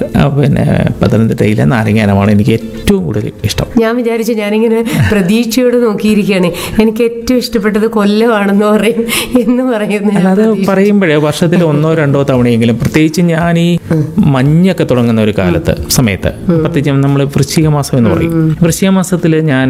ആ, പിന്നെ പത്തനംതിട്ടയിലെ നാരങ്ങാനമാണ് എനിക്ക് ഏറ്റവും കൂടുതൽ ഇഷ്ടം ഞാൻ വിചാരിച്ചു ഞാനിങ്ങനെ പ്രതീക്ഷയോട് നോക്കിയിരിക്കുകയാണ് എനിക്ക് ഏറ്റവും ഇഷ്ടപ്പെട്ടത് കൊല്ലമാണെന്ന് പറയും എന്ന് പറയുന്നു ഞാൻ അല്ലാതെ പറയുമ്പോഴേ വർഷത്തിൽ ഒന്നോ രണ്ടോ തവണയെങ്കിലും പ്രത്യേകിച്ച് ഞാൻ ഈ മഞ്ഞൊക്കെ തുടങ്ങുന്ന ഒരു കാലത്ത് സമയത്ത് പ്രത്യേകിച്ച് നമ്മൾ വൃശ്ചിക മാസം എന്ന് പറയും വൃശ്ചിക മാസത്തിൽ ഞാൻ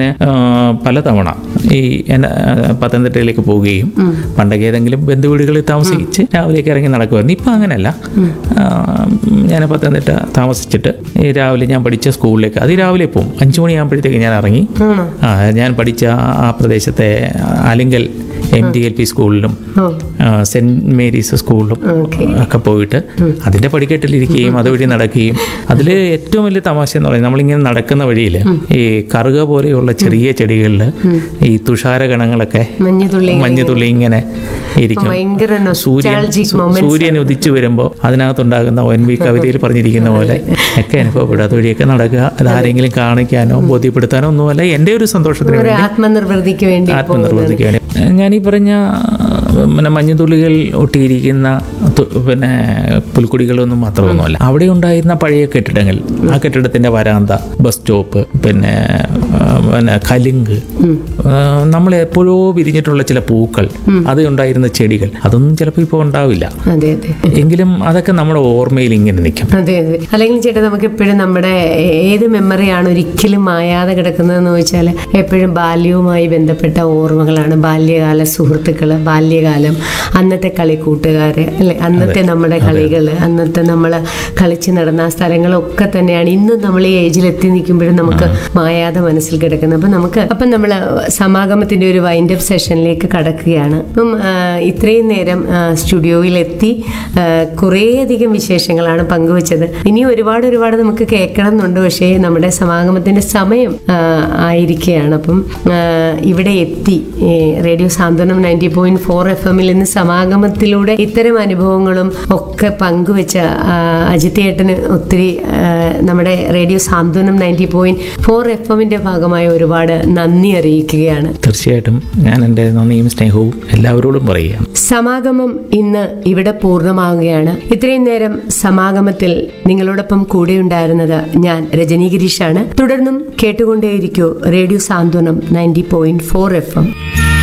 പലതവണ ഈ എന്നെ ആ, പത്തനംതിട്ടയിലേക്ക് പോവുകയും പണ്ടൊക്കെ ഏതെങ്കിലും ബന്ധുവീടുകളിൽ താമസിച്ച് രാവിലേക്ക് ഇറങ്ങി നടക്കുമായിരുന്നു ഇപ്പം അങ്ങനെയല്ല ആ, ഞാൻ പത്തനംതിട്ട താമസിച്ചിട്ട് ഈ രാവിലെ ഞാൻ പഠിച്ച സ്കൂളിലേക്ക് അത് രാവിലെ പോകും അഞ്ചു മണിയാകുമ്പോഴത്തേക്ക് ഞാൻ ഇറങ്ങി ആണോ ആ, ഞാൻ പഠിച്ച ആ- ആ പ്രദേശത്തെ Alinkal M D L P സ്കൂളിലും ഓ ആ, സെന്റ് മേരീസ് സ്കൂളിലും ഒക്കെ പോയിട്ട് അതിന്റെ പടിക്കെട്ടിലിരിക്കുകയും അതുവഴി നടക്കുകയും അതിൽ ഏറ്റവും വലിയ തമാശ എന്ന് പറയുന്നത് നമ്മളിങ്ങനെ നടക്കുന്ന വഴിയിൽ ഈ കറുക പോലെയുള്ള ചെറിയ ചെടികളിൽ ഈ തുഷാരഗണങ്ങളൊക്കെ മഞ്ഞുതുള്ളി മഞ്ഞുതുള്ളി ഇങ്ങനെ ഇരിക്കും ഭയങ്കര സൂര്യൻ nostalgic moments. സൂര്യൻ ഉദിച്ചു വരുമ്പോൾ അതിനകത്തുണ്ടാകുന്ന ഒൻ വി കവിതയിൽ പറഞ്ഞിരിക്കുന്ന പോലെ ഒക്കെ അനുഭവപ്പെടും അതുവഴിയൊക്കെ നടക്കുക അതാരെങ്കിലും കാണിക്കാനോ ബോധ്യപ്പെടുത്താനോ ഒന്നുമല്ല എൻ്റെ ഒരു സന്തോഷത്തിന് ഒരു വേണ്ടി ആത്മനിർവൃതിക്ക് വേണ്ടി ആത്മനിർവൃതിക്ക് വേണ്ടി ഞാൻ ഈ പറഞ്ഞ പിന്നെ മഞ്ഞുതുള്ളികൾ ഒട്ടിയിരിക്കുന്ന തു- പിന്നെ പുൽക്കുടികളൊന്നും മാത്രമൊന്നുമല്ല അവിടെ ഉണ്ടായിരുന്ന പഴയ കെട്ടിടങ്ങൾ ആ കെട്ടിടത്തിന്റെ വരാന്ത ബസ് സ്റ്റോപ്പ് പിന്നെ ആ, പിന്നെ കലുങ്ക് ആ, നമ്മൾ എപ്പോഴോ വിരിഞ്ഞിട്ടുള്ള ചില പൂക്കൾ അത് ഉണ്ടായിരുന്ന ചെടികൾ അതൊന്നും ചിലപ്പോൾ ഇപ്പോൾ ഉണ്ടാവില്ല അതെ അതെ എങ്കിലും അതൊക്കെ നമ്മുടെ ഓർമ്മയിൽ ഇങ്ങനെ നിൽക്കും അതെ അതെ അല്ലെങ്കിൽ ചേട്ടാ നമുക്ക് എപ്പോഴും നമ്മുടെ ഏത് മെമ്മറിയാണ് ഒരിക്കലും മായാതെ കിടക്കുന്നതെന്ന് വെച്ചാൽ എപ്പോഴും ബാല്യവുമായി ബന്ധപ്പെട്ട ഓർമ്മകളാണ് ബാല്യകാല സുഹൃത്തുക്കൾ ബാല്യകാലം അന്നത്തെ കളിക്കൂട്ടുകാര് അല്ലെ അന്നത്തെ നമ്മുടെ കളികൾ അന്നത്തെ നമ്മൾ കളിച്ച് നടന്ന ആ സ്ഥലങ്ങളൊക്കെ തന്നെയാണ് ഇന്നും നമ്മൾ ഈ ഏജിൽ എത്തി നിൽക്കുമ്പോഴും നമുക്ക് മായാതെ മനസ്സിൽ കിടക്കുന്നത് അപ്പം നമുക്ക് അപ്പം നമ്മൾ സമാഗമത്തിന്റെ ഒരു വൈൻഡ് അപ്പ് സെഷനിലേക്ക് കടക്കുകയാണ് അപ്പം ആ, ഇത്രയും നേരം ആ, സ്റ്റുഡിയോയിലെത്തി ആ, കുറേയധികം വിശേഷങ്ങളാണ് പങ്കുവച്ചത് ഇനി ഒരുപാട് ഒരുപാട് നമുക്ക് കേൾക്കണം എന്നുണ്ട് പക്ഷേ നമ്മുടെ സമാഗമത്തിന്റെ സമയം ആ, ആയിരിക്കുകയാണ് അപ്പം ആ, ഇവിടെ എത്തി ഈ radio Santhwanam ninety point four F എമ്മിൽ ഇന്ന് സമാഗമത്തിലൂടെ ഇത്തരം അനുഭവങ്ങളും ഒക്കെ പങ്കുവെച്ച ആ, അജിത് ഏട്ടന് ഒത്തിരി ആ, നമ്മുടെ radio Santhwanam ninety point four F എമ്മിന്റെ ഭാഗമായ ഒരുപാട് നന്ദി അറിയിക്കുകയാണ് തീർച്ചയായിട്ടും ഞാൻ എൻ്റെ നന്ദിയും സ്നേഹവും എല്ലാവരോടും പറയുക സമാഗമം ഇന്ന് ഇവിടെ പൂർണ്ണമാവുകയാണ് ഇത്രയും നേരം സമാഗമത്തിൽ നിങ്ങളോടൊപ്പം കൂടെ ഉണ്ടായിരുന്നത് ഞാൻ രജനി ഗിരീഷാണ് തുടർന്നും കേട്ടുകൊണ്ടേയിരിക്കൂ radio Santhwanam ninety point four F M